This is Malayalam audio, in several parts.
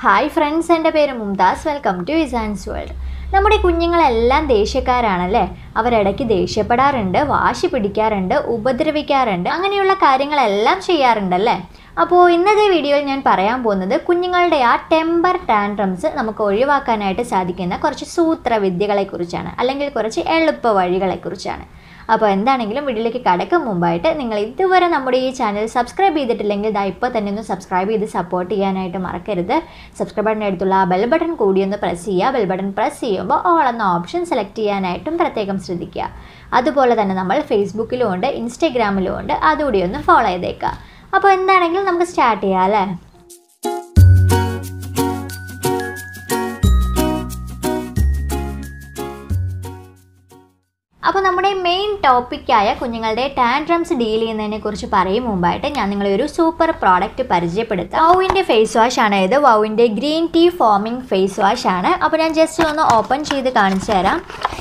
ഹായ് ഫ്രണ്ട്സ് എൻ്റെ പേര് Mumtaz welcome to Izaan's world നമ്മുടെ കുഞ്ഞുങ്ങളെല്ലാം ദേഷ്യക്കാരാണല്ലേ അവരിടയ്ക്ക് ദേഷ്യപ്പെടാറുണ്ട് വാശി പിടിക്കാറുണ്ട് ഉപദ്രവിക്കാറുണ്ട് അങ്ങനെയുള്ള കാര്യങ്ങളെല്ലാം ചെയ്യാറുണ്ടല്ലേ അപ്പോൾ ഇന്നത്തെ വീഡിയോയിൽ ഞാൻ പറയാൻ പോകുന്നത് കുഞ്ഞുങ്ങളുടെ ആ ടെമ്പർ ടാൻട്രംസ് നമുക്ക് ഒഴിവാക്കാനായിട്ട് സാധിക്കുന്ന കുറച്ച് സൂത്രവിദ്യകളെക്കുറിച്ചാണ് അല്ലെങ്കിൽ കുറച്ച് എളുപ്പ വഴികളെക്കുറിച്ചാണ് അപ്പോൾ എന്താണെങ്കിലും വീഡിയോയിലേക്ക് കടക്കും മുമ്പായിട്ട് നിങ്ങൾ ഇതുവരെ നമ്മുടെ ഈ ചാനൽ സബ്സ്ക്രൈബ് ചെയ്തിട്ടില്ലെങ്കിൽ ദാ ഇപ്പോൾ തന്നെ ഒന്ന് സബ്സ്ക്രൈബ് ചെയ്ത് സപ്പോർട്ട് ചെയ്യാനായിട്ട് മറക്കരുത് സബ്സ്ക്രൈബ് ബട്ടൻ്റെ അടുത്തുള്ള ആ ബെൽ ബട്ടൺ കൂടി ഒന്ന് പ്രസ് ചെയ്യുക ബെൽ ബട്ടൺ പ്രസ് ചെയ്യുമ്പോൾ ഓൾ എന്ന ഓപ്ഷൻ സെലക്ട് ചെയ്യാനായിട്ടും പ്രത്യേകം ശ്രദ്ധിക്കുക അതുപോലെ തന്നെ നമ്മൾ ഫേസ്ബുക്കിലും ഉണ്ട് ഇൻസ്റ്റഗ്രാമിലും ഉണ്ട് അതുകൂടി ഒന്ന് ഫോളോ ചെയ്തേക്കുക അപ്പോൾ എന്താണെങ്കിലും നമുക്ക് സ്റ്റാർട്ട് ചെയ്യാം അല്ലേ അപ്പോൾ നമ്മുടെ മെയിൻ ടോപ്പിക്കായ കുഞ്ഞുങ്ങളുടെ ടാൻഡ്രംസ് ഡീൽ ചെയ്യുന്നതിനെ കുറിച്ച് പറയും മുമ്പായിട്ട് ഞാൻ നിങ്ങളെ ഒരു സൂപ്പർ പ്രോഡക്റ്റ് പരിചയപ്പെടുത്താം വൗവിൻ്റെ ഫേസ് വാഷ് ആണ് ഇത് വൗവിൻ്റെ green tea foaming face wash ആണ് അപ്പോൾ ഞാൻ ജസ്റ്റ് ഒന്ന് ഓപ്പൺ ചെയ്ത് കാണിച്ചു തരാം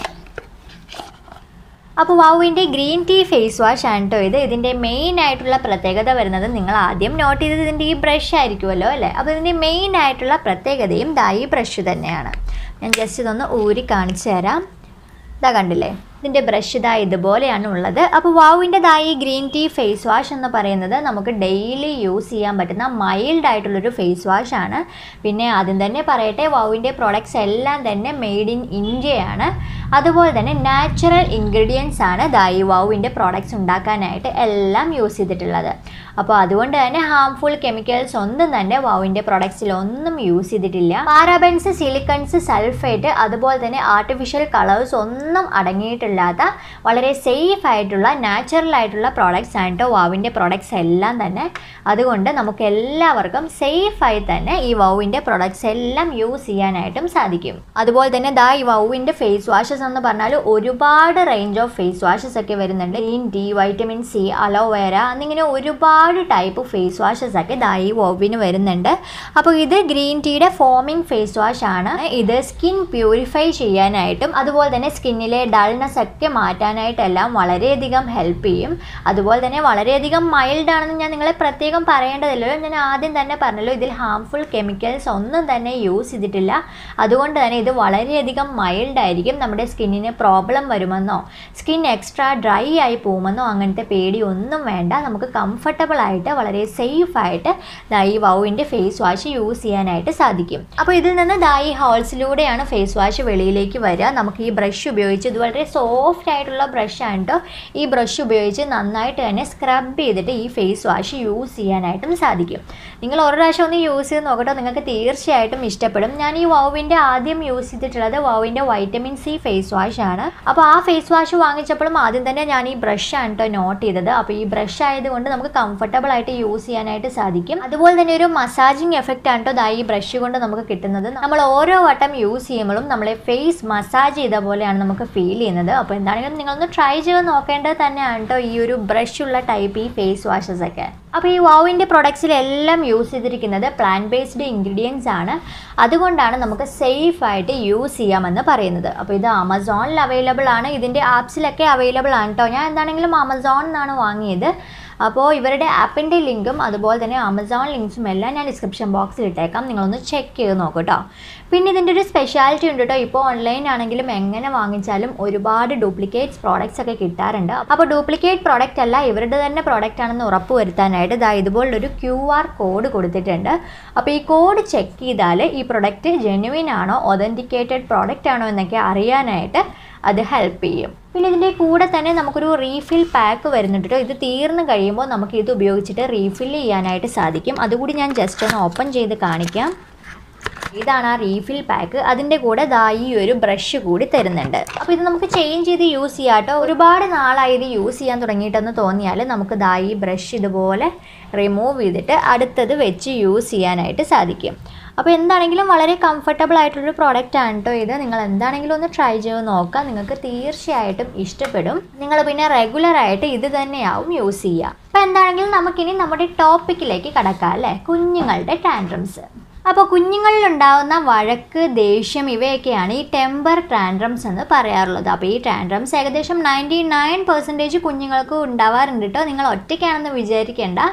അപ്പോൾ വൗവിൻ്റെ ഗ്രീൻ ടീ ഫേസ് വാഷ് ആണ് കേട്ടോ ഇത് ഇതിൻ്റെ മെയിൻ ആയിട്ടുള്ള പ്രത്യേകത വരുന്നത് നിങ്ങൾ ആദ്യം നോട്ട് ചെയ്തത് ഇതിൻ്റെ ഈ ബ്രഷ് ആയിരിക്കുമല്ലോ അല്ലേ അപ്പോൾ ഇതിൻ്റെ മെയിൻ ആയിട്ടുള്ള പ്രത്യേകതയും ദാ ഈ ബ്രഷ് തന്നെയാണ് ഞാൻ ജസ്റ്റ് ഇതൊന്ന് ഊരി കാണിച്ചു തരാം ഇതാ കണ്ടില്ലേ ഇതിൻ്റെ ബ്രഷ് ഇതാ ഇതുപോലെയാണ് ഉള്ളത് അപ്പോൾ വാവിൻ്റെതായ ഈ ഗ്രീൻ ടീ ഫേസ് വാഷ് എന്ന് പറയുന്നത് നമുക്ക് ഡെയിലി യൂസ് ചെയ്യാൻ പറ്റുന്ന മൈൽഡ് ആയിട്ടുള്ളൊരു ഫേസ് വാഷ് ആണ് പിന്നെ ആദ്യം തന്നെ പറയട്ടെ വാവിൻ്റെ പ്രോഡക്റ്റ്സ് എല്ലാം തന്നെ മെയ്ഡ് ഇൻ ഇന്ത്യയാണ് അതുപോലെ തന്നെ നാച്ചുറൽ ഇൻഗ്രീഡിയൻസ് ആണ് ദാ ഈ വാവിൻ്റെ പ്രോഡക്റ്റ്സ് ഉണ്ടാക്കാനായിട്ട് എല്ലാം യൂസ് ചെയ്തിട്ടുള്ളത് അപ്പോൾ അതുകൊണ്ട് തന്നെ ഹാംഫുൾ കെമിക്കൽസ് ഒന്നും തന്നെ വാവിൻ്റെ പ്രോഡക്ട്സിൽ ഒന്നും യൂസ് ചെയ്തിട്ടില്ല പാരാബൻസ് സിലിക്കൺസ് സൾഫേറ്റ് അതുപോലെ തന്നെ ആർട്ടിഫിഷ്യൽ കളേഴ്സ് ഒന്നും അടങ്ങിയിട്ടില്ലാത്ത വളരെ സേഫ് ആയിട്ടുള്ള നാച്ചുറൽ ആയിട്ടുള്ള പ്രോഡക്റ്റ്സ് ആണ് കേട്ടോ വാവിൻ്റെ പ്രോഡക്ട്സ് എല്ലാം തന്നെ അതുകൊണ്ട് നമുക്ക് എല്ലാവർക്കും സേഫായി തന്നെ ഈ വൗവിൻ്റെ പ്രോഡക്ട്സ് എല്ലാം യൂസ് ചെയ്യാനായിട്ടും സാധിക്കും അതുപോലെ തന്നെ ദാ ഈ വൗവിൻ്റെ ഫേസ് വാഷസ് എന്ന് പറഞ്ഞാൽ ഒരുപാട് റേഞ്ച് ഓഫ് ഫേസ് വാഷസ് ഒക്കെ വരുന്നുണ്ട് green tea vitamin C aloe vera എന്നിങ്ങനെ ഒരുപാട് ടൈപ്പ് ഫേസ് വാഷസ് ഒക്കെ ദാ ഈ വൗവിന് വരുന്നുണ്ട് അപ്പോൾ ഇത് ഗ്രീൻ ടീയുടെ ഫോമിംഗ് ഫേസ് വാഷ് ആണ് ഇത് സ്കിൻ പ്യൂരിഫൈ ചെയ്യാനായിട്ടും അതുപോലെ തന്നെ സ്കിന്നിലെ ഡൾനെസ് ഒക്കെ മാറ്റാനായിട്ടെല്ലാം വളരെയധികം ഹെൽപ്പ് ചെയ്യും അതുപോലെ തന്നെ വളരെയധികം മൈൽഡ് ആണെന്ന് ഞാൻ നിങ്ങളെ പ്രത്യേകം പറയേണ്ടതില്ലല്ലോ ഞാൻ ആദ്യം തന്നെ പറഞ്ഞല്ലോ ഇതിൽ ഹാംഫുൾ കെമിക്കൽസ് ഒന്നും തന്നെ യൂസ് ചെയ്തിട്ടില്ല അതുകൊണ്ട് തന്നെ ഇത് വളരെയധികം മൈൽഡ് ആയിരിക്കും നമ്മുടെ സ്കിന്നിന് പ്രോബ്ലം വരുമെന്നോ സ്കിൻ എക്സ്ട്രാ ഡ്രൈ ആയി പോകുമെന്നോ അങ്ങനത്തെ പേടി ഒന്നും വേണ്ട നമുക്ക് കംഫർട്ടബിൾ ആയിട്ട് വളരെ സേഫ് ആയിട്ട് ദാ ഈ വൗവിൻ്റെ ഫേസ് വാഷ് യൂസ് ചെയ്യാനായിട്ട് സാധിക്കും അപ്പോൾ ഇതിൽ നിന്ന് ദാ ഈ ഹോൾസിലൂടെയാണ് ഫേസ് വാഷ് വെളിയിലേക്ക് വരിക നമുക്ക് ഈ ബ്രഷ് ഉപയോഗിച്ച് ഇത് വളരെ സോഫ്റ്റ് ആയിട്ടുള്ള ബ്രഷാണ് കേട്ടോ ഈ ബ്രഷ് ഉപയോഗിച്ച് നന്നായിട്ട് തന്നെ സ്ക്രബ് ചെയ്തിട്ട് ഈ ഫേസ് വാഷ് യൂസ് ചെയ്യാനായിട്ടും സാധിക്കും നിങ്ങൾ ഒരു പ്രാവശ്യം ഒന്ന് യൂസ് ചെയ്ത് നോക്കട്ടോ നിങ്ങൾക്ക് തീർച്ചയായിട്ടും ഇഷ്ടപ്പെടും ഞാൻ ഈ വൗവിൻ്റെ ആദ്യം യൂസ് ചെയ്തിട്ടുള്ളത് വൗവിൻ്റെ വൈറ്റമിൻ സി ഫേസ് വാഷ് ആണ് അപ്പോൾ ആ ഫേസ് വാഷ് വാങ്ങിച്ചപ്പോഴും ആദ്യം തന്നെ ഞാൻ ഈ ബ്രഷ് ആണ് കേട്ടോ നോട്ട് ചെയ്തത് അപ്പോൾ ഈ ബ്രഷ് ആയതുകൊണ്ട് നമുക്ക് കംഫർട്ടബിൾ ആയിട്ട് യൂസ് ചെയ്യാനായിട്ട് സാധിക്കും അതുപോലെ തന്നെ ഒരു മസാജിങ് എഫക്റ്റ് ആണ് കേട്ടോ ദാ ഈ ബ്രഷ് കൊണ്ട് നമുക്ക് കിട്ടുന്നത് നമ്മൾ ഓരോ വട്ടം യൂസ് ചെയ്യുമ്പോഴും നമ്മളെ ഫേസ് മസാജ് ചെയ്ത പോലെയാണ് നമുക്ക് ഫീൽ ചെയ്യുന്നത് അപ്പോൾ എന്താണെങ്കിലും നിങ്ങളൊന്ന് ട്രൈ ചെയ്ത് നോക്കേണ്ടത് തന്നെയാണ് കേട്ടോ ഈ ഒരു ബ്രഷ് ഉള്ള ടൈപ്പ് ഈ ഫേസ് വാഷസ് ഒക്കെ അപ്പോൾ ഈ വാവിൻ്റെ പ്രൊഡക്ട്സിലെല്ലാം യൂസ് ചെയ്തിരിക്കുന്നത് പ്ലാന്റ് ബേസ്ഡ് ഇൻഗ്രീഡിയൻസ് ആണ് അതുകൊണ്ടാണ് നമുക്ക് സേഫ് ആയിട്ട് യൂസ് ചെയ്യാമെന്ന് പറയുന്നത് അപ്പോൾ ഇത് ആമസോണിൽ അവൈലബിൾ ആണ് ഇതിൻ്റെ ആപ്സിലൊക്കെ അവൈലബിൾ ആണ് കേട്ടോ ഞാൻ എന്താണെങ്കിലും ആമസോണിൽ നിന്നാണ് വാങ്ങിയത് അപ്പോൾ ഇവരുടെ ആപ്പിൻ്റെ ലിങ്കും അതുപോലെ തന്നെ ആമസോൺ ലിങ്ക്സും എല്ലാം ഞാൻ ഡിസ്ക്രിപ്ഷൻ ബോക്സിൽ ഇട്ടേക്കാം നിങ്ങളൊന്ന് ചെക്ക് ചെയ്ത് നോക്കൂ കേട്ടോ പിന്നെ ഇതിൻ്റെ ഒരു സ്പെഷ്യാലിറ്റി ഉണ്ട് കേട്ടോ ഇപ്പോൾ ഓൺലൈൻ ആണെങ്കിലും എങ്ങനെ വാങ്ങിച്ചാലും ഒരുപാട് ഡ്യൂപ്ലിക്കേറ്റ്സ് പ്രോഡക്റ്റ്സ് ഒക്കെ കിട്ടാറുണ്ട് അപ്പോൾ ഡ്യൂപ്ലിക്കേറ്റ് പ്രോഡക്റ്റ് അല്ല ഇവരുടെ തന്നെ പ്രോഡക്റ്റ് ആണെന്ന് ഉറപ്പ് വരുത്താനായിട്ട് ഇതാ ഇതുപോലൊരു ക്യു ആർ കോഡ് കൊടുത്തിട്ടുണ്ട് അപ്പോൾ ഈ കോഡ് ചെക്ക് ചെയ്താൽ ഈ പ്രൊഡക്റ്റ് ജെന്യുവിൻ ആണോ ഒതൻറ്റിക്കേറ്റഡ് പ്രോഡക്റ്റ് ആണോ എന്നൊക്കെ അറിയാനായിട്ട് അത് ഹെൽപ്പ് ചെയ്യും പിന്നെ ഇതിൻ്റെ കൂടെ തന്നെ നമുക്കൊരു റീഫിൽ പാക്ക് വരുന്നുണ്ട് കേട്ടോ ഇത് തീർന്നു കഴിയുമ്പോൾ നമുക്ക് ഇത് ഉപയോഗിച്ചിട്ട് റീഫിൽ ചെയ്യാനായിട്ട് സാധിക്കും അതുകൂടി ഞാൻ ജസ്റ്റ് ഒന്ന് ഓപ്പൺ ചെയ്ത് കാണിക്കാം ഇതാണ് ആ റീഫിൽ പാക്ക് അതിൻ്റെ കൂടെ ദാ ഈ ഒരു ബ്രഷ് കൂടി തരുന്നുണ്ട് അപ്പോൾ ഇത് നമുക്ക് ചേഞ്ച് ചെയ്ത് യൂസ് ചെയ്യാം കേട്ടോ ഒരുപാട് നാളായി ഇത് യൂസ് ചെയ്യാൻ തുടങ്ങിയിട്ടെന്ന് തോന്നിയാൽ നമുക്ക് ദാ ഈ ബ്രഷ് ഇതുപോലെ റിമൂവ് ചെയ്തിട്ട് അടുത്തത് വെച്ച് യൂസ് ചെയ്യാനായിട്ട് സാധിക്കും അപ്പോൾ എന്താണെങ്കിലും വളരെ കംഫർട്ടബിൾ ആയിട്ടുള്ളൊരു പ്രോഡക്റ്റ് ആണ് കേട്ടോ ഇത് നിങ്ങൾ എന്താണെങ്കിലും ഒന്ന് ട്രൈ ചെയ്ത് നോക്കാം നിങ്ങൾക്ക് തീർച്ചയായിട്ടും ഇഷ്ടപ്പെടും നിങ്ങൾ പിന്നെ റെഗുലർ ആയിട്ട് ഇത് തന്നെയാവും യൂസ് ചെയ്യുക അപ്പോൾ എന്താണെങ്കിലും നമുക്കിനി നമ്മുടെ ടോപ്പിക്കിലേക്ക് കടക്കാം അല്ലേ കുഞ്ഞുങ്ങളുടെ ടാൻഡ്രംസ് അപ്പോൾ കുഞ്ഞുങ്ങളിലുണ്ടാകുന്ന വഴക്ക് ദേഷ്യം ഇവയൊക്കെയാണ് ഈ ടെമ്പർ ടാൻഡ്രംസ് എന്ന് പറയാറുള്ളത് അപ്പോൾ ഈ ടാൻഡ്രംസ് ഏകദേശം നയൻറ്റി നയൻ പെർസെൻറ്റേജ് കുഞ്ഞുങ്ങൾക്ക് ഉണ്ടാവാറുണ്ട് കേട്ടോ നിങ്ങൾ ഒറ്റയ്ക്കാണെന്ന് വിചാരിക്കേണ്ട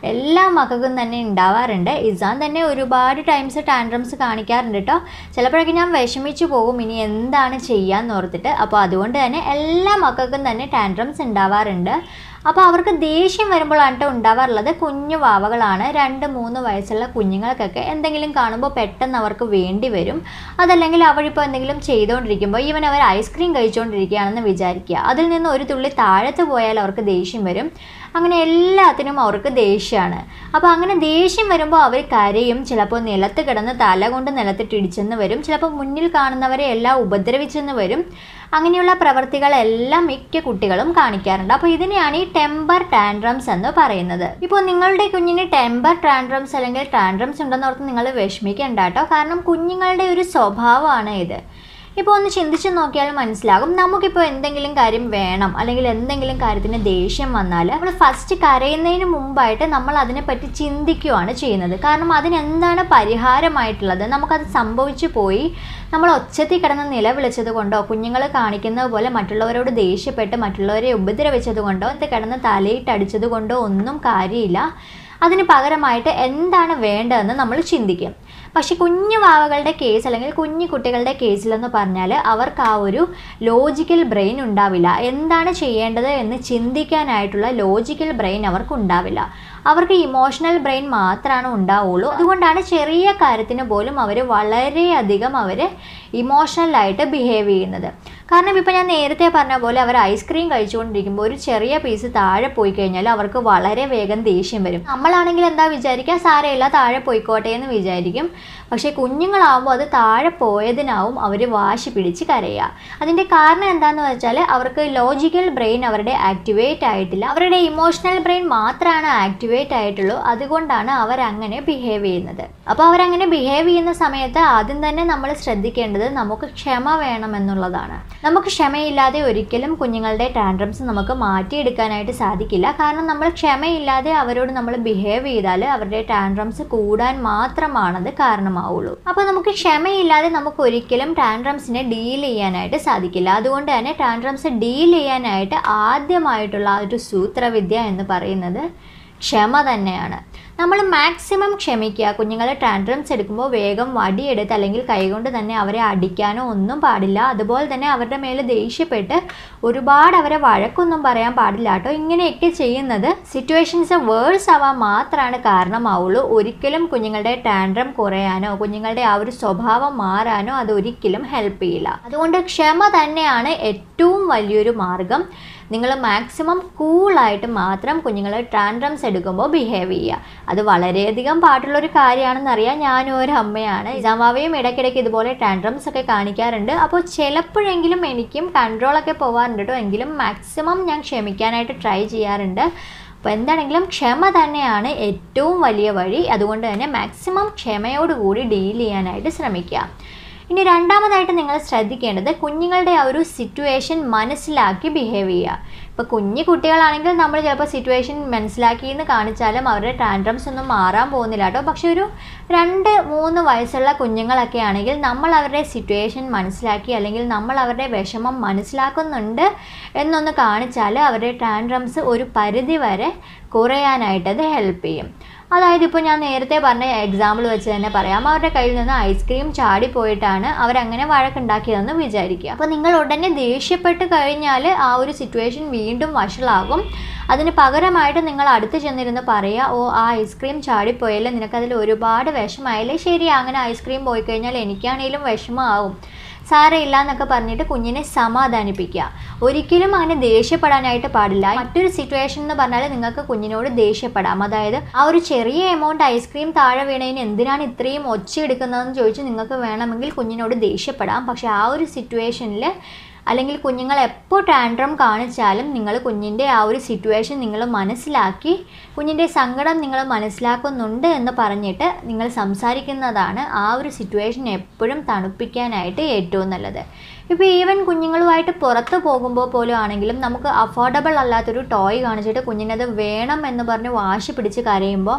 എല്ലാ മക്കൾക്കും തന്നെ ഉണ്ടാവാറുണ്ട് ഇസാൻ തന്നെ ഒരുപാട് ടൈംസ് ടാൻഡ്രംസ് കാണിക്കാറുണ്ട് കേട്ടോ ചിലപ്പോഴൊക്കെ ഞാൻ വിഷമിച്ചു പോകും ഇനി എന്താണ് ചെയ്യാന്ന് ഓർത്തിട്ട് അപ്പോൾ അതുകൊണ്ട് തന്നെ എല്ലാ മക്കൾക്കും തന്നെ ടാൻഡ്രംസ് ഉണ്ടാവാറുണ്ട് അപ്പോൾ അവർക്ക് ദേഷ്യം വരുമ്പോഴാണ് കേട്ടോ ഉണ്ടാവാറുള്ളത് കുഞ്ഞു വാവകളാണ് രണ്ട് മൂന്ന് വയസ്സുള്ള കുഞ്ഞുങ്ങൾക്കൊക്കെ എന്തെങ്കിലും കാണുമ്പോൾ പെട്ടെന്ന് അവർക്ക് വേണ്ടി വരും അതല്ലെങ്കിൽ അവരിപ്പോൾ എന്തെങ്കിലും ചെയ്തുകൊണ്ടിരിക്കുമ്പോൾ ഈവൻ അവർ ഐസ്ക്രീം കഴിച്ചുകൊണ്ടിരിക്കുകയാണെന്ന് വിചാരിക്കുക അതിൽ നിന്ന് ഒരു തുള്ളി താഴത്ത് പോയാൽ അവർക്ക് ദേഷ്യം വരും അങ്ങനെ എല്ലാത്തിനും അവർക്ക് ദേഷ്യമാണ് അപ്പോൾ അങ്ങനെ ദേഷ്യം വരുമ്പോൾ അവർ കരയും ചിലപ്പോൾ നിലത്ത് കിടന്ന് തല കൊണ്ട് നിലത്തിട്ട് ഇടിച്ചെന്ന് വരും ചിലപ്പോൾ മുന്നിൽ കാണുന്നവരെ എല്ലാം ഉപദ്രവിച്ചെന്ന് വരും അങ്ങനെയുള്ള പ്രവർത്തികളെല്ലാം മിക്ക കുട്ടികളും കാണിക്കാറുണ്ട് അപ്പോൾ ഇതിനെയാണ് ഈ ടെമ്പർ ടാൻഡ്രംസ് എന്ന് പറയുന്നത് ഇപ്പോൾ നിങ്ങളുടെ കുഞ്ഞിന് ടെമ്പർ ടാൻഡ്രംസ് അല്ലെങ്കിൽ ടാൻഡ്രംസ് ഉണ്ടെന്ന് ഓർത്ത് നിങ്ങൾ വിഷമിക്കേണ്ട കേട്ടോ കാരണം കുഞ്ഞുങ്ങളുടെ ഒരു സ്വഭാവമാണ് ഇത് ഇപ്പോൾ ഒന്ന് ചിന്തിച്ച് നോക്കിയാൽ മനസ്സിലാകും നമുക്കിപ്പോൾ എന്തെങ്കിലും കാര്യം വേണം അല്ലെങ്കിൽ എന്തെങ്കിലും കാര്യത്തിന് ദേഷ്യം വന്നാൽ നമ്മൾ ഫസ്റ്റ് കരയുന്നതിന് മുമ്പായിട്ട് നമ്മൾ അതിനെപ്പറ്റി ചിന്തിക്കുകയാണ് ചെയ്യുന്നത് കാരണം അതിനെന്താണ് പരിഹാരമായിട്ടുള്ളത് നമുക്കത് സംഭവിച്ചു പോയി നമ്മൾ ഒച്ചത്തിൽ കിടന്ന് നിലവിളിച്ചത് കൊണ്ടോ കുഞ്ഞുങ്ങൾ കാണിക്കുന്നത് പോലെ മറ്റുള്ളവരോട് ദേഷ്യപ്പെട്ട് മറ്റുള്ളവരെ ഉപദ്രവിച്ചത് കൊണ്ടോ ഇത് കിടന്ന് തലയിട്ടടിച്ചത് കൊണ്ടോ ഒന്നും കാര്യമില്ല അതിന് പകരമായിട്ട് എന്താണ് വേണ്ടതെന്ന് നമ്മൾ ചിന്തിക്കും പക്ഷെ കുഞ്ഞു വാവകളുടെ കേസ് അല്ലെങ്കിൽ കുഞ്ഞു കുട്ടികളുടെ കേസിലെന്ന് പറഞ്ഞാൽ അവർക്ക് ആ ഒരു ലോജിക്കൽ ബ്രെയിൻ ഉണ്ടാവില്ല എന്താണ് ചെയ്യേണ്ടത് എന്ന് ചിന്തിക്കാനായിട്ടുള്ള ലോജിക്കൽ ബ്രെയിൻ അവർക്ക് ഉണ്ടാവില്ല അവർക്ക് ഇമോഷണൽ ബ്രെയിൻ മാത്രമാണ് ഉണ്ടാവുള്ളൂ അതുകൊണ്ടാണ് ചെറിയ കാര്യത്തിന് പോലും അവർ വളരെയധികം അവർ ഇമോഷണലായിട്ട് ബിഹേവ് ചെയ്യുന്നത് കാരണം ഇപ്പോൾ ഞാൻ നേരത്തെ പറഞ്ഞ പോലെ അവർ ഐസ്ക്രീം കഴിച്ചുകൊണ്ടിരിക്കുമ്പോൾ ഒരു ചെറിയ പീസ് താഴെ പോയി കഴിഞ്ഞാൽ അവർക്ക് വളരെ വേഗം ദേഷ്യം വരും നമ്മളാണെങ്കിൽ എന്താ വിചാരിക്കുക സാരമില്ല താഴെ പോയിക്കോട്ടെ എന്ന് വിചാരിക്കും പക്ഷേ കുഞ്ഞുങ്ങളാവുമ്പോൾ അത് താഴെ പോയതിനാവും അവർ വാശി പിടിച്ച് കരയുക അതിൻ്റെ കാരണം എന്താണെന്ന് വെച്ചാൽ അവർക്ക് ലോജിക്കൽ ബ്രെയിൻ അവരുടെ ആക്ടിവേറ്റ് ആയിട്ടില്ല അവരുടെ ഇമോഷണൽ ബ്രെയിൻ മാത്രമാണ് ആക്ടിവേറ്റ് ആയിട്ടുള്ളൂ അതുകൊണ്ടാണ് അവരങ്ങനെ ബിഹേവ് ചെയ്യുന്നത് അപ്പോൾ അവരങ്ങനെ ബിഹേവ് ചെയ്യുന്ന സമയത്ത് ആദ്യം തന്നെ നമ്മൾ ശ്രദ്ധിക്കേണ്ടത് നമുക്ക് ക്ഷമ വേണമെന്നുള്ളതാണ് നമുക്ക് ക്ഷമയില്ലാതെ ഒരിക്കലും കുഞ്ഞുങ്ങളുടെ ടാൻഡ്രംസ് നമുക്ക് മാറ്റിയെടുക്കാനായിട്ട് സാധിക്കില്ല കാരണം നമ്മൾ ക്ഷമയില്ലാതെ അവരോട് നമ്മൾ ബിഹേവ് ചെയ്താൽ അവരുടെ ടാൻഡ്രംസ് കൂടാൻ മാത്രമാണത് കാരണമാവുള്ളൂ അപ്പോൾ നമുക്ക് ക്ഷമയില്ലാതെ നമുക്ക് ഒരിക്കലും ടാൻഡ്രംസിനെ ഡീൽ ചെയ്യാനായിട്ട് സാധിക്കില്ല അതുകൊണ്ട് തന്നെ ടാൻഡ്രംസ് ഡീൽ ചെയ്യാനായിട്ട് ആദ്യമായിട്ടുള്ള ആ ഒരു സൂത്രവിദ്യ എന്ന് പറയുന്നത് ക്ഷമ തന്നെയാണ് നമ്മൾ മാക്സിമം ക്ഷമിക്കുക കുഞ്ഞുങ്ങളെ ടാൻഡ്രംസ് എടുക്കുമ്പോൾ വേഗം വടിയെടുത്ത് അല്ലെങ്കിൽ കൈകൊണ്ട് തന്നെ അവരെ അടിക്കാനോ ഒന്നും പാടില്ല അതുപോലെ തന്നെ അവരുടെ മേലെ ദേഷ്യപ്പെട്ട് ഒരുപാട് അവരെ വഴക്കൊന്നും പറയാൻ പാടില്ല കേട്ടോ ഇങ്ങനെയൊക്കെ ചെയ്യുന്നത് സിറ്റുവേഷൻസ് വേഴ്സ് ആവാൻ മാത്രമാണ് കാരണമാവുള്ളൂ ഒരിക്കലും കുഞ്ഞുങ്ങളുടെ ടാൻഡ്രം കുറയാനോ കുഞ്ഞുങ്ങളുടെ ആ ഒരു സ്വഭാവം മാറാനോ അത് ഒരിക്കലും ഹെൽപ്പ് ചെയ്യില്ല അതുകൊണ്ട് ക്ഷമ തന്നെയാണ് ഏറ്റവും വലിയൊരു മാർഗം നിങ്ങൾ മാക്സിമം കൂളായിട്ട് മാത്രം കുഞ്ഞുങ്ങൾ ടാൻഡ്രംസ് എടുക്കുമ്പോൾ ബിഹേവ് ചെയ്യുക അത് വളരെയധികം പാട്ടുള്ളൊരു കാര്യമാണെന്നറിയാം ഞാനും ഒരു അമ്മയാണ് ഇസാമാവയും ഇടയ്ക്കിടയ്ക്ക് ഇതുപോലെ ടാൻഡ്രംസ് ഒക്കെ കാണിക്കാറുണ്ട് അപ്പോൾ ചിലപ്പോഴെങ്കിലും എനിക്കും കൺട്രോളൊക്കെ പോകാറുണ്ട് കേട്ടോ എങ്കിലും മാക്സിമം ഞാൻ ക്ഷമിക്കാനായിട്ട് ട്രൈ ചെയ്യാറുണ്ട് അപ്പോൾ എന്താണെങ്കിലും ക്ഷമ തന്നെയാണ് ഏറ്റവും വലിയ വഴി അതുകൊണ്ട് തന്നെ മാക്സിമം ക്ഷമയോടുകൂടി ഡീൽ ചെയ്യാനായിട്ട് ശ്രമിക്കുക ഇനി രണ്ടാമതായിട്ട് നിങ്ങൾ ശ്രദ്ധിക്കേണ്ടത് കുഞ്ഞുങ്ങളുടെ ആ ഒരു സിറ്റുവേഷൻ മനസ്സിലാക്കി ബിഹേവ് ചെയ്യുക ഇപ്പോൾ കുഞ്ഞു കുട്ടികളാണെങ്കിൽ നമ്മൾ ചിലപ്പോൾ സിറ്റുവേഷൻ മനസ്സിലാക്കി എന്ന് കാണിച്ചാലും അവരുടെ ടാൻഡ്രംസ് ഒന്നും മാറാൻ പോകുന്നില്ല കേട്ടോ പക്ഷെ ഒരു രണ്ട് മൂന്ന് വയസ്സുള്ള കുഞ്ഞുങ്ങളൊക്കെ ആണെങ്കിൽ നമ്മൾ അവരുടെ സിറ്റുവേഷൻ മനസ്സിലാക്കി അല്ലെങ്കിൽ നമ്മൾ അവരുടെ വിഷമം മനസ്സിലാക്കുന്നുണ്ട് എന്നൊന്ന് കാണിച്ചാൽ അവരുടെ ടാൻഡ്രംസ് ഒരു പരിധി വരെ കുറയാനായിട്ട് അത് ഹെൽപ്പ് ചെയ്യും അതായത് ഇപ്പോൾ ഞാൻ നേരത്തെ പറഞ്ഞ എക്സാമ്പിൾ വെച്ച് തന്നെ പറയാം അവരുടെ കയ്യിൽ നിന്ന് ഐസ്ക്രീം ചാടിപ്പോയിട്ടാണ് അവരങ്ങനെ വഴക്കുണ്ടാക്കിയതെന്ന് വിചാരിക്കുക അപ്പോൾ നിങ്ങൾ ഉടനെ ദേഷ്യപ്പെട്ട് കഴിഞ്ഞാൽ ആ ഒരു സിറ്റുവേഷൻ വീണ്ടും വഷളാകും അതിന് പകരമായിട്ട് നിങ്ങൾ അടുത്ത് ചെന്നിരുന്ന് പറയുക ഓ ആ ഐസ്ക്രീം ചാടിപ്പോയല്ലേ നിനക്കതിൽ ഒരുപാട് വിഷമായാലേ ശരി അങ്ങനെ ഐസ്ക്രീം പോയി കഴിഞ്ഞാൽ എനിക്കാണേലും വിഷമമാവും സാരമില്ല എന്നൊക്കെ പറഞ്ഞിട്ട് കുഞ്ഞിനെ സമാധാനിപ്പിക്കുക ഒരിക്കലും അങ്ങനെ ദേഷ്യപ്പെടാനായിട്ട് പാടില്ല മറ്റൊരു സിറ്റുവേഷൻ എന്ന് പറഞ്ഞാൽ നിങ്ങൾക്ക് കുഞ്ഞിനോട് ദേഷ്യപ്പെടാം അതായത് ആ ഒരു ചെറിയ എമൗണ്ട് ഐസ്ക്രീം താഴെ വീണതിന് എന്തിനാണ് ഇത്രയും ഒച്ച എടുക്കുന്നതെന്ന് ചോദിച്ച് നിങ്ങൾക്ക് വേണമെങ്കിൽ കുഞ്ഞിനോട് ദേഷ്യപ്പെടാം പക്ഷേ ആ ഒരു സിറ്റുവേഷനിൽ അല്ലെങ്കിൽ കുഞ്ഞുങ്ങൾ എപ്പോൾ ടാൻഡ്രം കാണിച്ചാലും നിങ്ങൾ കുഞ്ഞിൻ്റെ ആ ഒരു സിറ്റുവേഷൻ നിങ്ങൾ മനസ്സിലാക്കി കുഞ്ഞിൻ്റെ സങ്കടം നിങ്ങൾ മനസ്സിലാക്കുന്നുണ്ട് എന്ന് പറഞ്ഞിട്ട് നിങ്ങൾ സംസാരിക്കുന്നതാണ് ആ ഒരു സിറ്റുവേഷൻ എപ്പോഴും തണുപ്പിക്കാനായിട്ട് ഏറ്റവും നല്ലത് ഇപ്പോൾ ഈവൻ കുഞ്ഞുങ്ങളുമായിട്ട് പുറത്ത് പോകുമ്പോൾ പോലും ആണെങ്കിലും നമുക്ക് അഫോർഡബിൾ അല്ലാത്തൊരു ടോയ് കാണിച്ചിട്ട് കുഞ്ഞിനത് വേണം എന്ന് പറഞ്ഞ് വാശി പിടിച്ച് കരയുമ്പോൾ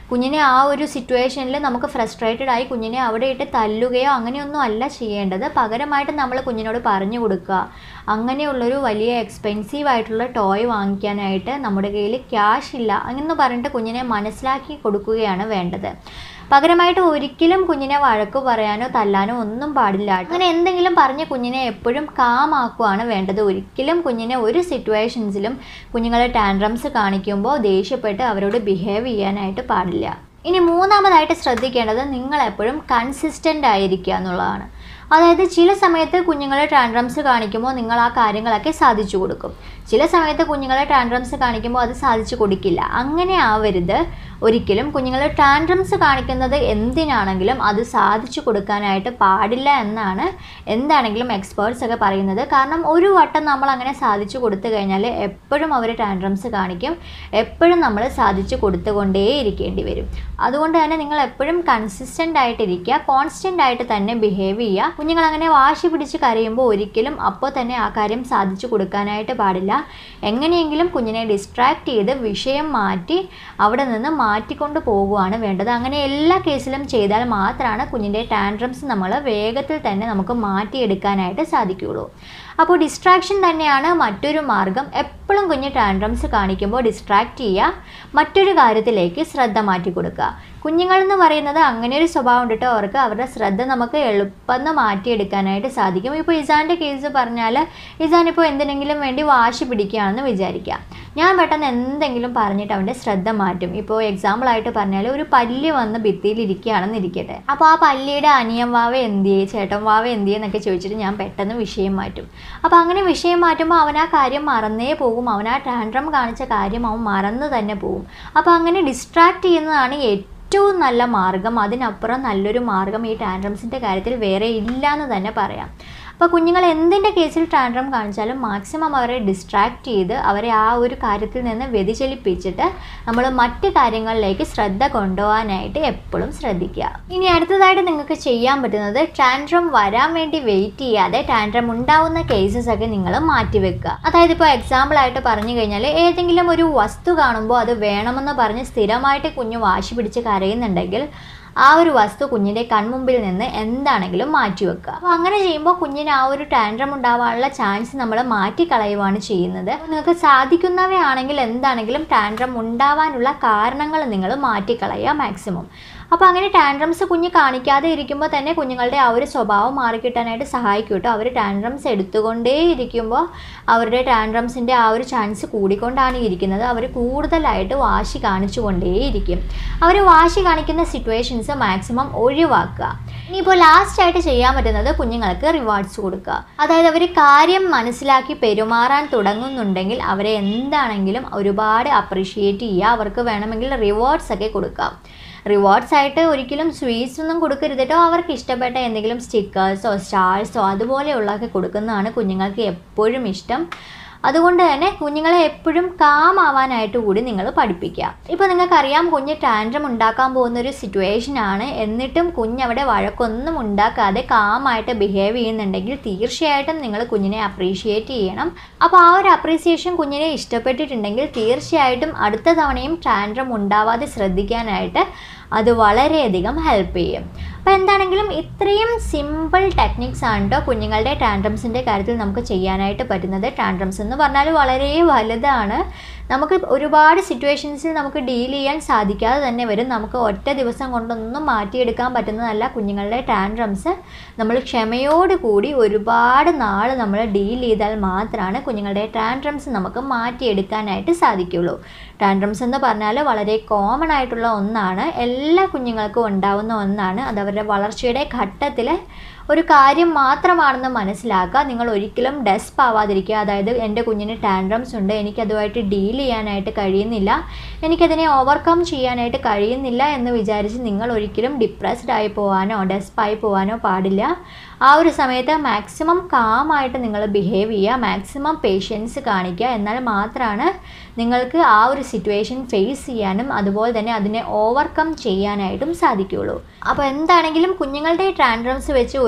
കുഞ്ഞിനെ ആ ഒരു സിറ്റുവേഷനിൽ നമുക്ക് ഫ്രസ്ട്രേറ്റഡ് ആയി കുഞ്ഞിനെ അവിടെ ഇട്ട് തല്ലുകയോ അങ്ങനെയൊന്നും അല്ല ചെയ്യേണ്ടത് പകരമായിട്ട് നമ്മൾ കുഞ്ഞിനോട് പറഞ്ഞു കൊടുക്കുക അങ്ങനെയുള്ളൊരു വലിയ എക്സ്പെൻസീവ് ആയിട്ടുള്ള ടോയ് വാങ്ങിക്കാനായിട്ട് നമ്മുടെ കയ്യിൽ ക്യാഷ് ഇല്ല എന്ന് പറഞ്ഞിട്ട് കുഞ്ഞിനെ മനസ്സിലാക്കി കൊടുക്കുകയാണ് വേണ്ടത് പകരമായിട്ട് ഒരിക്കലും കുഞ്ഞിനെ വഴക്കു പറയാനോ തല്ലാനോ ഒന്നും പാടില്ല അങ്ങനെ എന്തെങ്കിലും പറഞ്ഞ് കുഞ്ഞിനെ എപ്പോഴും കാമാക്കുകയാണ് വേണ്ടത് ഒരിക്കലും കുഞ്ഞിനെ ഒരു സിറ്റുവേഷൻസിലും കുഞ്ഞുങ്ങളെ ടാൻഡ്രംസ് കാണിക്കുമ്പോൾ ദേഷ്യപ്പെട്ട് അവരോട് ബിഹേവ് ചെയ്യാനായിട്ട് പാടില്ല ഇനി മൂന്നാമതായിട്ട് ശ്രദ്ധിക്കേണ്ടത് നിങ്ങൾ എപ്പോഴും കൺസിസ്റ്റൻ്റ് ആയിരിക്കുക എന്നുള്ളതാണ് അതായത് ചില സമയത്ത് കുഞ്ഞുങ്ങളെ ടാൻഡ്രംസ് കാണിക്കുമ്പോൾ നിങ്ങൾ ആ കാര്യങ്ങളൊക്കെ സാധിച്ചു കൊടുക്കും ചില സമയത്ത് കുഞ്ഞുങ്ങളെ ടാൻഡ്രംസ് കാണിക്കുമ്പോൾ അത് സാധിച്ചു കൊടുക്കില്ല അങ്ങനെ ആവരുത് ഒരിക്കലും കുഞ്ഞുങ്ങൾ ടാൻഡ്രംസ് കാണിക്കുന്നത് എന്തിനാണെങ്കിലും അത് സാധിച്ചു കൊടുക്കാനായിട്ട് പാടില്ല എന്നാണ് എന്താണെങ്കിലും എക്സ്പേർട്സ് ഒക്കെ പറയുന്നത് കാരണം ഒരു വട്ടം നമ്മൾ അങ്ങനെ സാധിച്ചു കൊടുത്തു കഴിഞ്ഞാൽ എപ്പോഴും അവർ ടാൻഡ്രംസ് കാണിക്കും എപ്പോഴും നമ്മൾ സാധിച്ചു കൊടുത്തുകൊണ്ടേ ഇരിക്കേണ്ടി വരും അതുകൊണ്ട് തന്നെ നിങ്ങൾ എപ്പോഴും കൺസിസ്റ്റൻ്റ് ആയിട്ടിരിക്കുക കോൺസ്റ്റൻ്റ് ആയിട്ട് തന്നെ ബിഹേവ് ചെയ്യുക കുഞ്ഞുങ്ങൾ അങ്ങനെ വാശി പിടിച്ച് കരയുമ്പോൾ ഒരിക്കലും അപ്പോൾ തന്നെ ആ കാര്യം സാധിച്ചു കൊടുക്കാനായിട്ട് പാടില്ല എങ്ങനെയെങ്കിലും കുഞ്ഞിനെ ഡിസ്ട്രാക്ട് ചെയ്ത് വിഷയം മാറ്റി അവിടെ നിന്ന് മാറ്റിക്കൊണ്ട് പോകുകയാണ് വേണ്ടത് അങ്ങനെ എല്ലാ കേസിലും ചെയ്താൽ മാത്രമാണ് കുഞ്ഞിൻ്റെ ടാൻഡ്രംസ് നമ്മൾ വേഗത്തിൽ തന്നെ നമുക്ക് മാറ്റിയെടുക്കാനായിട്ട് സാധിക്കുകയുള്ളൂ അപ്പോൾ ഡിസ്ട്രാക്ഷൻ തന്നെയാണ് മറ്റൊരു മാർഗം എപ്പോഴും കുഞ്ഞ് ടാൻഡ്രംസ് കാണിക്കുമ്പോൾ ഡിസ്ട്രാക്ട് ചെയ്യുക മറ്റൊരു കാര്യത്തിലേക്ക് ശ്രദ്ധ മാറ്റി കൊടുക്കുക കുഞ്ഞുങ്ങൾ എന്ന് പറയുന്നത് അങ്ങനെ ഒരു സ്വഭാവം ഉണ്ടിട്ട് അവർക്ക് അവരുടെ ശ്രദ്ധ നമുക്ക് എളുപ്പം മാറ്റിയെടുക്കാനായിട്ട് സാധിക്കും ഇപ്പോൾ ഇസാൻ്റെ കേസ് പറഞ്ഞാൽ ഇസാൻ ഇപ്പോൾ എന്തിനെങ്കിലും വേണ്ടി വാശി പിടിക്കുകയാണെന്ന് വിചാരിക്കുക ഞാൻ പെട്ടെന്ന് എന്തെങ്കിലും പറഞ്ഞിട്ട് അവൻ്റെ ശ്രദ്ധ മാറ്റും ഇപ്പോൾ എക്സാമ്പിളായിട്ട് പറഞ്ഞാൽ ഒരു പല്ല് വന്ന് ഭിത്തിയിൽ ഇരിക്കുകയാണെന്ന് ഇരിക്കട്ടെ അപ്പോൾ ആ പല്ലിയുടെ അനിയൻ വാവ എന്തിയേ ചേട്ടൻ വാവ എന്തിയേ എന്നൊക്കെ ചോദിച്ചിട്ട് ഞാൻ പെട്ടെന്ന് വിഷയം മാറ്റും അപ്പോൾ അങ്ങനെ വിഷയം മാറ്റുമ്പോൾ അവൻ ആ കാര്യം മറന്നേ പോകും അവൻ ആ ടാൻഡ്രം കാണിച്ച കാര്യം അവൻ മറന്നു തന്നെ പോകും അപ്പോൾ അങ്ങനെ ഡിസ്ട്രാക്ട് ചെയ്യുന്നതാണ് ഏറ്റവും നല്ല മാർഗം അതിനപ്പുറം നല്ലൊരു മാർഗം ഈ ടാൻഡ്രംസിൻ്റെ കാര്യത്തിൽ വേറെ ഇല്ല എന്ന് തന്നെ പറയാം അപ്പോൾ കുഞ്ഞുങ്ങൾ എന്തിൻ്റെ കേസിൽ ടാൻഡ്രം കാണിച്ചാലും മാക്സിമം അവരെ ഡിസ്ട്രാക്ട് ചെയ്ത് അവരെ ആ ഒരു കാര്യത്തിൽ നിന്ന് വ്യതിചലിപ്പിച്ചിട്ട് നമ്മൾ മറ്റ് കാര്യങ്ങളിലേക്ക് ശ്രദ്ധ കൊണ്ടുപോകാനായിട്ട് എപ്പോഴും ശ്രദ്ധിക്കുക ഇനി അടുത്തതായിട്ട് നിങ്ങൾക്ക് ചെയ്യാൻ പറ്റുന്നത് ടാൻഡ്രം വരാൻ വേണ്ടി വെയിറ്റ് ചെയ്യാതെ ടാൻഡ്രം ഉണ്ടാവുന്ന കേസസ് ഒക്കെ നിങ്ങൾ മാറ്റിവെക്കുക അതായത് ഇപ്പോൾ എക്സാമ്പിൾ ആയിട്ട് പറഞ്ഞു കഴിഞ്ഞാൽ ഏതെങ്കിലും ഒരു വസ്തു കാണുമ്പോൾ അത് വേണമെന്ന് പറഞ്ഞ് സ്ഥിരമായിട്ട് കുഞ്ഞ് വാശി പിടിച്ച് കരയുന്നുണ്ടെങ്കിൽ ആ ഒരു വസ്തു കുഞ്ഞിൻ്റെ കൺമുമ്പിൽ നിന്ന് എന്താണെങ്കിലും മാറ്റി വെക്കുക അപ്പോൾ അങ്ങനെ ചെയ്യുമ്പോൾ കുഞ്ഞിന് ആ ഒരു ടാൻഡ്രം ഉണ്ടാവാനുള്ള ചാൻസ് നമ്മൾ മാറ്റിക്കളയുവാണ് ചെയ്യുന്നത് അപ്പോൾ നിങ്ങൾക്ക് സാധിക്കുന്നവയാണെങ്കിൽ എന്താണെങ്കിലും ടാൻഡ്രം ഉണ്ടാവാനുള്ള കാരണങ്ങൾ നിങ്ങൾ മാറ്റിക്കളയുക മാക്സിമം അപ്പോൾ അങ്ങനെ ടാൻഡ്രംസ് കുഞ്ഞ് കാണിക്കാതെ ഇരിക്കുമ്പോൾ തന്നെ കുഞ്ഞുങ്ങളുടെ ആ ഒരു സ്വഭാവം മാറിക്കിട്ടാനായിട്ട് സഹായിക്കും കേട്ടോ അവർ ടാൻഡ്രംസ് എടുത്തുകൊണ്ടേ ഇരിക്കുമ്പോൾ അവരുടെ ടാൻഡ്രംസിൻ്റെ ആ ഒരു ചാൻസ് കൂടിക്കൊണ്ടാണ് ഇരിക്കുന്നത് അവർ കൂടുതലായിട്ട് വാശി കാണിച്ചുകൊണ്ടേയിരിക്കും അവർ വാശി കാണിക്കുന്ന സിറ്റുവേഷൻസ് മാക്സിമം ഒഴിവാക്കുക ഇനിയിപ്പോൾ ലാസ്റ്റ് ആയിട്ട് ചെയ്യാൻ പറ്റുന്നത് കുഞ്ഞുങ്ങൾക്ക് റിവാർഡ്സ് കൊടുക്കുക അതായത് അവർ കാര്യം മനസ്സിലാക്കി പെരുമാറാൻ തുടങ്ങുന്നുണ്ടെങ്കിൽ അവരെ എന്താണെങ്കിലും ഒരുപാട് അപ്രിഷിയേറ്റ് ചെയ്യുക അവർക്ക് വേണമെങ്കിൽ റിവാർഡ്സ് ഒക്കെ കൊടുക്കാം റിവാർഡ്സ് ആയിട്ട് ഒരിക്കലും സ്വീറ്റ്സ് ഒന്നും കൊടുക്കരുത് കേട്ടോ അവർക്ക് ഇഷ്ടപ്പെട്ട എന്തെങ്കിലും സ്റ്റിക്കേഴ്സോ സ്റ്റാർസോ അതുപോലെയുള്ളതൊക്കെ കൊടുക്കുന്നതാണ് കുഞ്ഞുങ്ങൾക്ക് എപ്പോഴും ഇഷ്ടം അതുകൊണ്ട് തന്നെ കുഞ്ഞുങ്ങളെ എപ്പോഴും കാം ആവാനായിട്ട് കൂടി നിങ്ങൾ പഠിപ്പിക്കുക ഇപ്പോൾ നിങ്ങൾക്കറിയാം കുഞ്ഞ് ടാൻഡ്രം ഉണ്ടാക്കാൻ പോകുന്ന ഒരു സിറ്റുവേഷൻ ആണ് എന്നിട്ടും കുഞ്ഞ് അവിടെ വഴക്കൊന്നും ഉണ്ടാക്കാതെ കാമായിട്ട് ബിഹേവ് ചെയ്യുന്നുണ്ടെങ്കിൽ തീർച്ചയായിട്ടും നിങ്ങൾ കുഞ്ഞിനെ അപ്രീഷിയേറ്റ് ചെയ്യണം അപ്പോൾ ആ ഒരു അപ്രീസിയേഷൻ കുഞ്ഞിനെ ഇഷ്ടപ്പെട്ടിട്ടുണ്ടെങ്കിൽ തീർച്ചയായിട്ടും അടുത്ത തവണയും ടാൻഡ്രം ഉണ്ടാവാതെ ശ്രദ്ധിക്കാനായിട്ട് അത് വളരെയധികം ഹെൽപ്പ് ചെയ്യും അപ്പോൾ എന്താണെങ്കിലും ഇത്രയും സിമ്പിൾ ടെക്നിക്സ് ആണ് കേട്ടോ കുഞ്ഞുങ്ങളുടെ ടാൻഡ്രംസിൻ്റെ കാര്യത്തിൽ നമുക്ക് ചെയ്യാനായിട്ട് പറ്റുന്നത് ടാൻഡ്രംസ് എന്ന് പറഞ്ഞാൽ വളരെ വലുതാണ് നമുക്ക് ഒരുപാട് സിറ്റുവേഷൻസിൽ നമുക്ക് ഡീൽ ചെയ്യാൻ സാധിക്കാതെ തന്നെ വരും നമുക്ക് ഒറ്റ ദിവസം കൊണ്ടൊന്നും മാറ്റിയെടുക്കാൻ പറ്റുന്നതല്ല കുഞ്ഞുങ്ങളുടെ ടാൻഡ്രംസ് നമ്മൾ ക്ഷമയോടുകൂടി ഒരുപാട് നാൾ നമ്മൾ ഡീൽ ചെയ്താൽ മാത്രമാണ് കുഞ്ഞുങ്ങളുടെ ടാൻഡ്രംസ് നമുക്ക് മാറ്റിയെടുക്കാനായിട്ട് സാധിക്കുള്ളൂ ടാൻഡ്രംസ് എന്ന് പറഞ്ഞാൽ വളരെ കോമൺ ആയിട്ടുള്ള ഒന്നാണ് എല്ലാ കുഞ്ഞുങ്ങൾക്കും ഉണ്ടാവുന്ന ഒന്നാണ് അത് അവരുടെ വളർച്ചയുടെ ഘട്ടത്തിൽ ഒരു കാര്യം മാത്രമാണെന്ന് മനസ്സിലാക്കുക നിങ്ങൾ ഒരിക്കലും ഡെസ്പ് ആവാതിരിക്കുക അതായത് എൻ്റെ കുഞ്ഞിന് ടാൻഡ്രംസ് ഉണ്ട് എനിക്കതുമായിട്ട് ഡീൽ ചെയ്യാനായിട്ട് കഴിയുന്നില്ല എനിക്കതിനെ ഓവർകം ചെയ്യാനായിട്ട് കഴിയുന്നില്ല എന്ന് വിചാരിച്ച് നിങ്ങൾ ഒരിക്കലും ഡിപ്രസ്ഡ് ആയി പോകാനോ ഡെസ്പായി പോകാനോ പാടില്ല ആ ഒരു സമയത്ത് മാക്സിമം കാമായിട്ട് നിങ്ങൾ ബിഹേവ് ചെയ്യുക മാക്സിമം പേഷ്യൻസ് കാണിക്കുക എന്നാൽ മാത്രമാണ് നിങ്ങൾക്ക് ആ ഒരു സിറ്റുവേഷൻ ഫേസ് ചെയ്യാനും അതുപോലെ തന്നെ അതിനെ ഓവർകം ചെയ്യാനായിട്ടും സാധിക്കുകയുള്ളൂ അപ്പോൾ എന്താണെങ്കിലും കുഞ്ഞുങ്ങളുടെ ട്രാൻഡ്രംസ് വെച്ച്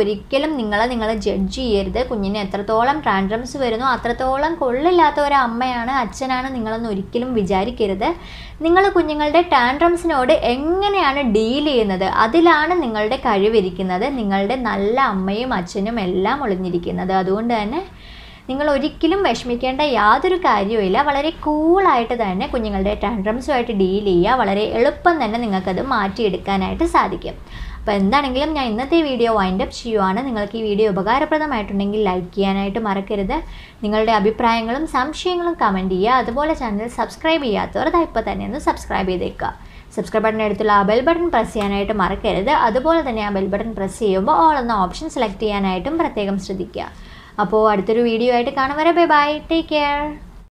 ഒരിക്കലും നിങ്ങളെ നിങ്ങൾ ജഡ്ജ് ചെയ്യരുത് കുഞ്ഞിന് എത്രത്തോളം ട്രാൻഡ്രംസ് വരുന്നോ അത്രത്തോളം കൊള്ളില്ലാത്ത ഒരു അമ്മയാണ് അച്ഛനാണ് നിങ്ങളെന്ന് ഒരിക്കലും വിചാരിക്കരുത് നിങ്ങൾ കുഞ്ഞുങ്ങളുടെ ടാൻഡ്രംസിനോട് എങ്ങനെയാണ് ഡീൽ ചെയ്യുന്നത് അതിലാണ് നിങ്ങളുടെ കഴിവിരിക്കുന്നത് നിങ്ങളുടെ നല്ല അമ്മയും അച്ഛനും എല്ലാം ഒളിഞ്ഞിരിക്കുന്നത് അതുകൊണ്ട് തന്നെ നിങ്ങൾ ഒരിക്കലും വിഷമിക്കേണ്ട യാതൊരു കാര്യവുമില്ല വളരെ കൂളായിട്ട് തന്നെ കുഞ്ഞുങ്ങളുടെ ടാൻഡ്രംസുമായിട്ട് ഡീൽ ചെയ്യുക വളരെ എളുപ്പം തന്നെ നിങ്ങൾക്കത് മാറ്റിയെടുക്കാനായിട്ട് സാധിക്കും അപ്പോൾ എന്താണെങ്കിലും ഞാൻ ഇന്നത്തെ വീഡിയോ വൈൻഡ് അപ്പ് ചെയ്യുവാണ് നിങ്ങൾക്ക് ഈ വീഡിയോ ഉപകാരപ്രദമായിട്ടുണ്ടെങ്കിൽ ലൈക്ക് ചെയ്യാനായിട്ട് മറക്കരുത് നിങ്ങളുടെ അഭിപ്രായങ്ങളും സംശയങ്ങളും കമൻറ്റ് ചെയ്യുക അതുപോലെ ചാനൽ സബ്സ്ക്രൈബ് ചെയ്യാത്തവർ അത് ഇപ്പോൾ തന്നെ ഒന്ന് സബ്സ്ക്രൈബ് ചെയ്തേക്കുക സബ്സ്ക്രൈബ് ബട്ടൺ അടുത്തുള്ള ആ ബെൽ ബട്ടൺ പ്രസ് ചെയ്യാനായിട്ട് മറക്കരുത് അതുപോലെ തന്നെ ആ ബെൽ ബട്ടൺ പ്രസ് ചെയ്യുമ്പോൾ ഓൾ എന്ന ഓപ്ഷൻ സെലക്ട് ചെയ്യാനായിട്ടും പ്രത്യേകം ശ്രദ്ധിക്കുക അപ്പോൾ അടുത്തൊരു വീഡിയോ ആയിട്ട് കാണും വരെ ബൈ ബൈ ടേക്ക് കെയർ